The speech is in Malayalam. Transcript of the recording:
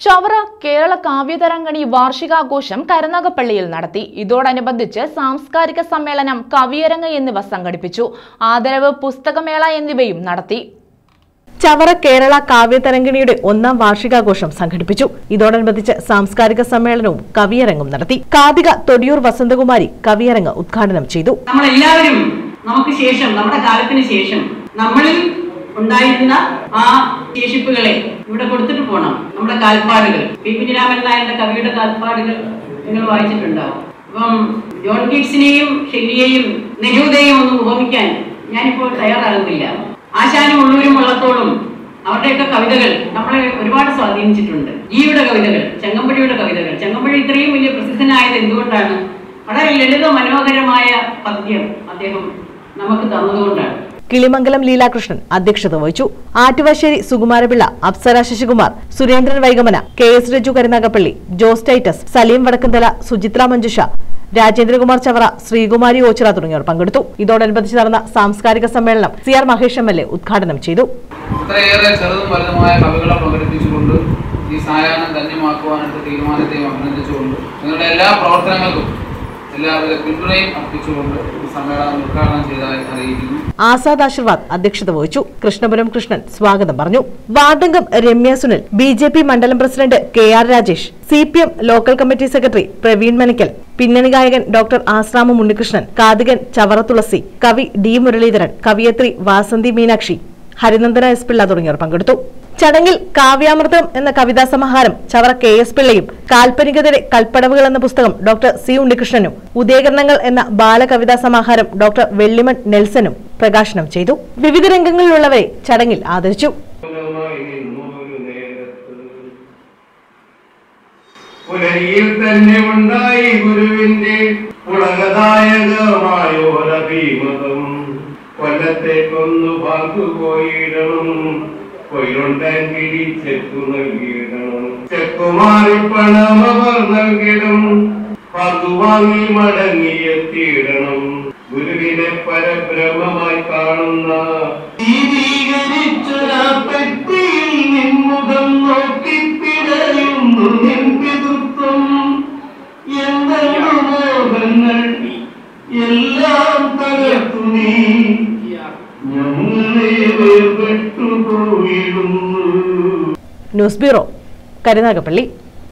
ചവറ കേരള കാവ്യതരംഗണി വാർഷികാഘോഷം കരുനാഗപ്പള്ളിയിൽ നടത്തി ഇതോടനുബന്ധിച്ച് സാംസ്കാരിക സമ്മേളനം കവിയരങ്ങ് എന്നിവ സംഘടിപ്പിച്ചു ആദരവ് പുസ്തകമേള എന്നിവയും നടത്തി ചവറ കേരള കാവ്യതരംഗിണിയുടെ ഒന്നാം വാർഷികാഘോഷം സംഘടിപ്പിച്ചു ഇതോടനുബന്ധിച്ച് സാംസ്കാരിക സമ്മേളനവും കവിയരങ്ങും നടത്തി കാതിക തൊടിയൂർ വസന്തകുമാരി കവിയരങ്ങ് ഉദ്ഘാടനം ചെയ്തു നമ്മളെല്ലാവരും നമുക്ക് ശേഷം നമ്മുടെ കാലത്തിന് ശേഷം നമ്മളിൽ ഉണ്ടായിരുന്ന ആ ശേഷിപ്പുകളെ ഇവിടെ കൊടുത്തിട്ട് പോകണം നമ്മുടെ കാൽപ്പാടുകൾ പി കുഞ്ഞിരാമൻ നായരുടെ കവിയുടെ കാൽപ്പാടുകൾ നിങ്ങൾ വായിച്ചിട്ടുണ്ടാവും അപ്പം ജോൺ കീറ്റ്സിനെയും ഷെല്ലിയെയും നെഹ്റുദയെയും ഒന്നും ഉപമിക്കാൻ ഞാനിപ്പോൾ തയ്യാറാകുന്നില്ല ആശാനും ഉള്ളൂരും വള്ളത്തോളും അവരുടെയൊക്കെ കവിതകൾ നമ്മളെ ഒരുപാട് സ്വാധീനിച്ചിട്ടുണ്ട് ഈയുടെ കവിതകൾ ചെങ്ങമ്പഴിയുടെ കവിതകൾ ചെങ്ങമ്പഴി ഇത്രയും വലിയ പ്രസിദ്ധനായത് എന്തുകൊണ്ടാണ് വളരെ ലളിത മനോഹരമായ പദ്യം അദ്ദേഹം നമുക്ക് തന്നതുകൊണ്ടാണ് കിളിമംഗലം ലീലാകൃഷ്ണൻ അധ്യക്ഷത വഹിച്ചു ആറ്റുവാശ്ശേരി സുകുമാരപിള്ള അപ്സര ശശികുമാർ സുരേന്ദ്രൻ വൈഗമന കെ എസ് രജു കരുനാഗപ്പള്ളി ജോസ് ടൈറ്റസ് സലീം വടക്കന്തല സുചിത്ര മഞ്ജുഷ രാജേന്ദ്രകുമാർ ചവറ ശ്രീകുമാരി ഓച്ചിറ തുടങ്ങിയവർ പങ്കെടുത്തു ഇതോടനുബന്ധിച്ച് നടന്ന സാംസ്കാരിക സമ്മേളനം C R Mahesh M L A ഉദ്ഘാടനം ചെയ്തു ഇത്രയേറെ ചെറുതും വലുതുമായ കവികളെ പങ്കെടുപ്പിച്ചുകൊണ്ട് ഈ സായാഹ്നം ധന്യമാക്കുവാനായിട്ട് തീരുമാനത്തെയും അഭിനന്ദിച്ചുകൊണ്ട് നിങ്ങളുടെ എല്ലാ പ്രവർത്തനങ്ങൾക്കും എല്ലാവിധ പിന്തുണയും അർപ്പിച്ചുകൊണ്ട് ഈ സമ്മേളനം ഉദ്ഘാടനം ചെയ്തതായി അറിയിക്കുന്നു ആസാദ് ആശീർവാദ് അധ്യക്ഷത വഹിച്ചു കൃഷ്ണപുരം കൃഷ്ണൻ സ്വാഗതം പറഞ്ഞു വാർഡംഗം Ramya Sunil B J P മണ്ഡലം president K R Rajesh C P M local committee secretary Praveen Manikkal പിന്നണി ഗായകൻ ഡോക്ടർ ആശ്രാമ ഉണ്ണികൃഷ്ണൻ കാതികൻ ചവറ തുളസി കവി ഡി മുരളീധരൻ കവിയത്രി വാസന്തി മീനാക്ഷി ഹരിനന്ദന എസ് പിള്ള തുടങ്ങിയവർ പങ്കെടുത്തു ചടങ്ങിൽ കാവ്യാമൃതം എന്ന കവിതാ സമാഹാരം ചവറ കെ എസ് പിള്ളയും കാൽപ്പനികതയുടെ കൽപ്പടവുകൾ എന്ന പുസ്തകം ഡോക്ടർ സി ഉണ്ണികൃഷ്ണനും ഉദയകരണങ്ങൾ എന്ന ബാലകവിതാ സമാഹാരം ഡോക്ടർ വെള്ളിമൺ നെൽസനും പ്രകാശനം ചെയ്തു വിവിധ രംഗങ്ങളിലുള്ളവരെ ചടങ്ങിൽ ആദരിച്ചു പുലരിയിൽ തന്നെ ഉണ്ടായി ഗുരുവിന്റെ പുളകദായകമായോരഭീമതം കൊല്ലത്തേക്കൊന്നു പാർക്കുപോയിടണം കൊയിലുണ്ടെങ്കിലി ചെക്കു നൽകിയിടണം ചെക്കുമാറി പണം അവർ നൽകിടും പതു വാങ്ങി മടങ്ങിയെത്തിയിടണം ഗുരുവിനെ പരബ്രഹ്മമായി കാണുന്ന ദീപീകരിച്ചൊരാ പെട്ടിയിൽ നിൻമുഖം നോക്കി പിടയുന്നു നിൻ പിതൃത്വം എന്തെങ്കിലും മോഹങ്ങൾ എല്ലാം തകർത്തു നീ ഞങ്ങളെ വേർപെട്ടു പോയിരുന്നു ന്യൂസ് ബ്യൂറോ കരുനാഗപ്പള്ളി